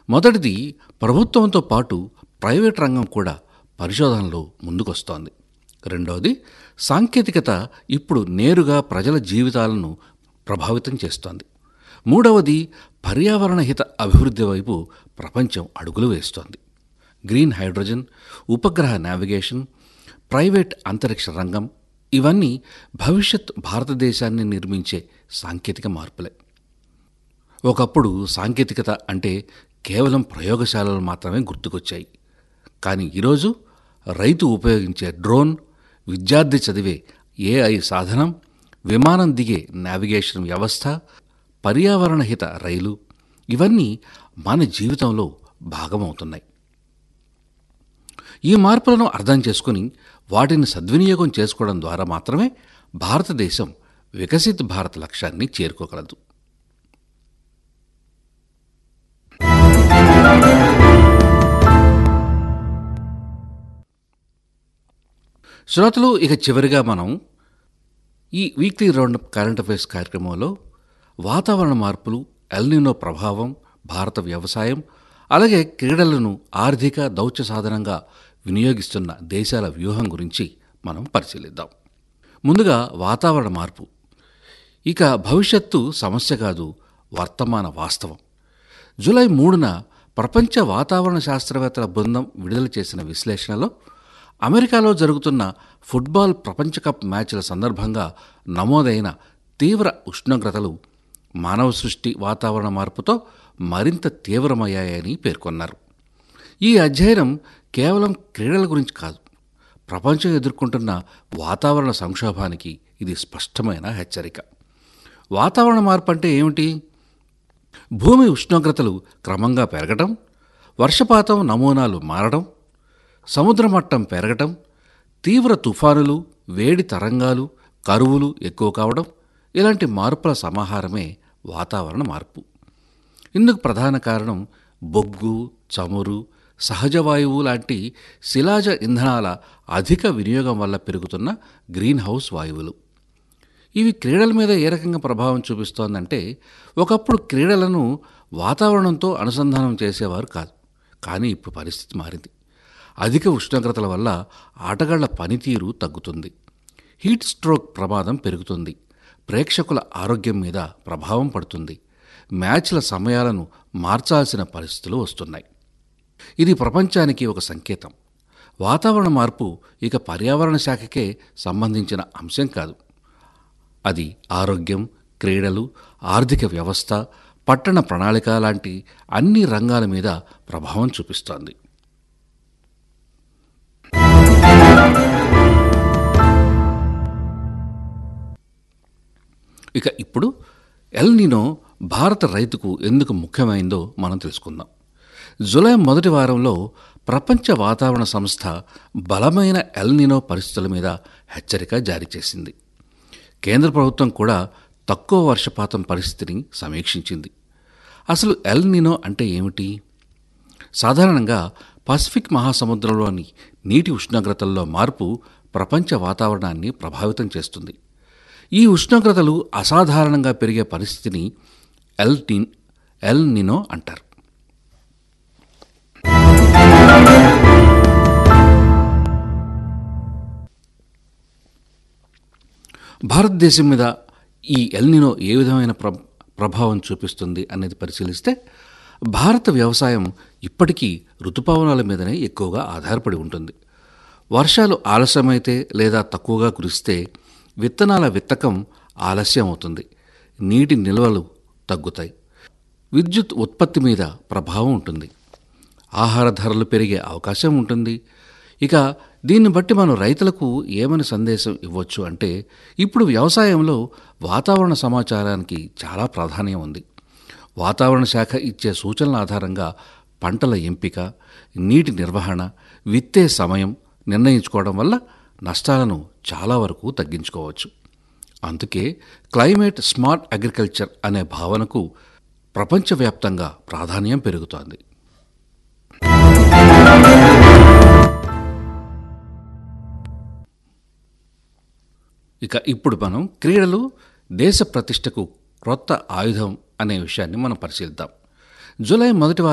మొదటిది ప్రభుత్వంతో పాటు ప్రైవేట్ రంగం కూడా పరిశోధనలో ముందుకొస్తోంది రెండవది సాంకేతికత ఇప్పుడు నేరుగా ప్రజల జీవితాలను ప్రభావితం చేస్తోంది మూడవది పర్యావరణ హిత అభివృద్ధి వైపు ప్రపంచం అడుగులు వేస్తోంది గ్రీన్ హైడ్రోజన్ ఉపగ్రహ నావిగేషన్ ప్రైవేట్ అంతరిక్ష రంగం ఇవన్నీ భవిష్యత్ భారతదేశాన్ని నిర్మించే సాంకేతిక మార్పులే ఒకప్పుడు సాంకేతికత అంటే కేవలం ప్రయోగశాలలు మాత్రమే గుర్తుకొచ్చాయి కానీ ఈరోజు రైతు ఉపయోగించే డ్రోన్ విద్యార్థి చదివే ఏఐ సాధనం విమానం దిగే నావిగేషన్ వ్యవస్థ పర్యావరణ హిత రైలు ఇవన్నీ మన జీవితంలో భాగమవుతున్నాయి ఈ మార్పులను అర్థం చేసుకుని వాటిని సద్వినియోగం చేసుకోవడం ద్వారా మాత్రమే భారతదేశం వికసిత్ భారత్ లక్ష్యాన్ని చేరుకోగలదు శ్రోతలు ఇక చివరిగా మనం ఈ వీక్లీ రౌండ్ కరెంట్ అఫైర్స్ కార్యక్రమంలో వాతావరణ మార్పులు ఎల్నినో ప్రభావం భారత వ్యవసాయం అలాగే క్రీడలను ఆర్థిక దౌత్య సాధనంగా వినియోగిస్తున్న దేశాల వ్యూహం గురించి మనం పరిశీలిద్దాం ముందుగా వాతావరణ మార్పు ఇక భవిష్యత్తు సమస్య కాదు వర్తమాన వాస్తవం జూలై మూడున ప్రపంచ వాతావరణ శాస్త్రవేత్తల బృందం విడుదల చేసిన విశ్లేషణలో అమెరికాలో జరుగుతున్న ఫుట్బాల్ ప్రపంచ కప్ మ్యాచ్ల సందర్భంగా నమోదైన తీవ్ర ఉష్ణోగ్రతలు మానవ సృష్టి వాతావరణ మార్పుతో మరింత తీవ్రమయ్యాయని పేర్కొన్నారు ఈ అధ్యయనం కేవలం క్రీడల గురించి కాదు ప్రపంచం ఎదుర్కొంటున్న వాతావరణ సంక్షోభానికి ఇది స్పష్టమైన హెచ్చరిక వాతావరణ మార్పు అంటే ఏమిటి భూమి ఉష్ణోగ్రతలు క్రమంగా పెరగటం వర్షపాతం నమూనాలు మారడం సముద్ర మట్టం పెరగటం తీవ్ర తుఫానులు వేడి తరంగాలు కరువులు ఎక్కువ కావడం ఇలాంటి మార్పుల సమాహారమే వాతావరణ మార్పు ఇందుకు ప్రధాన కారణం బొగ్గు చమురు సహజ వాయువు లాంటి శిలాజ ఇంధనాల అధిక వినియోగం వల్ల పెరుగుతున్న గ్రీన్ హౌస్ వాయువులు ఇవి క్రీడల మీద ఏ రకంగా ప్రభావం చూపిస్తోందంటే ఒకప్పుడు క్రీడలను వాతావరణంతో అనుసంధానం చేసేవారు కాదు కానీ ఇప్పుడు పరిస్థితి మారింది అధిక ఉష్ణోగ్రతల వల్ల ఆటగాళ్ల పనితీరు తగ్గుతుంది హీట్ స్ట్రోక్ ప్రమాదం పెరుగుతుంది ప్రేక్షకుల ఆరోగ్యం మీద ప్రభావం పడుతుంది మ్యాచ్ల సమయాలను మార్చాల్సిన పరిస్థితులు వస్తున్నాయి ఇది ప్రపంచానికి ఒక సంకేతం వాతావరణ మార్పు ఇక పర్యావరణ శాఖకే సంబంధించిన అంశం కాదు అది ఆరోగ్యం క్రీడలు ఆర్థిక వ్యవస్థ పట్టణ ప్రణాళిక లాంటి అన్ని రంగాల మీద ప్రభావం చూపిస్తోంది ఇక ఇప్పుడు ఎల్ నినో భారత రైతుకు ఎందుకు ముఖ్యమైందో మనం తెలుసుకుందాం జూలై మొదటి వారంలో ప్రపంచ వాతావరణ సంస్థ బలమైన ఎల్ నినో పరిస్థితుల మీద హెచ్చరిక జారీ చేసింది కేంద్ర ప్రభుత్వం కూడా తక్కువ వర్షపాతం పరిస్థితిని సమీక్షించింది అసలు ఎల్ నినో అంటే ఏమిటి సాధారణంగా పసిఫిక్ మహాసముద్రంలోని నీటి ఉష్ణోగ్రతల్లో మార్పు ప్రపంచ వాతావరణాన్ని ప్రభావితం చేస్తుంది ఈ ఉష్ణోగ్రతలు అసాధారణంగా పెరిగే పరిస్థితిని ఎల్ టీ ఎల్ నినో అంటారు భారతదేశం మీద ఈ ఎల్నినో ఏ విధమైన ప్ర ప్రభావం చూపిస్తుంది అనేది పరిశీలిస్తే భారత వ్యవసాయం ఇప్పటికీ ఋతుపవనాల మీదనే ఎక్కువగా ఆధారపడి ఉంటుంది వర్షాలు ఆలస్యమైతే లేదా తక్కువగా కురిస్తే విత్తనాల విత్తకం ఆలస్యం అవుతుంది నీటి నిల్వలు తగ్గుతాయి విద్యుత్ ఉత్పత్తి మీద ప్రభావం ఉంటుంది ఆహార ధరలు పెరిగే అవకాశం ఉంటుంది ఇక దీన్ని బట్టి మనం రైతులకు ఏమని సందేశం ఇవ్వచ్చు అంటే ఇప్పుడు వ్యవసాయంలో వాతావరణ సమాచారానికి చాలా ప్రాధాన్యం ఉంది వాతావరణ శాఖ ఇచ్చే సూచనల ఆధారంగా పంటల ఎంపిక నీటి నిర్వహణ విత్తే సమయం నిర్ణయించుకోవడం వల్ల నష్టాలను చాలా వరకు తగ్గించుకోవచ్చు అందుకే క్లైమేట్ స్మార్ట్ అగ్రికల్చర్ అనే భావనకు ప్రపంచవ్యాప్తంగా ప్రాధాన్యం పెరుగుతోంది ఇక ఇప్పుడు మనం క్రీడలు దేశ ప్రతిష్టకు క్రొత్త ఆయుధం అనే విషయాన్ని మనం పరిశీలిద్దాం జూలై మొదటి వారం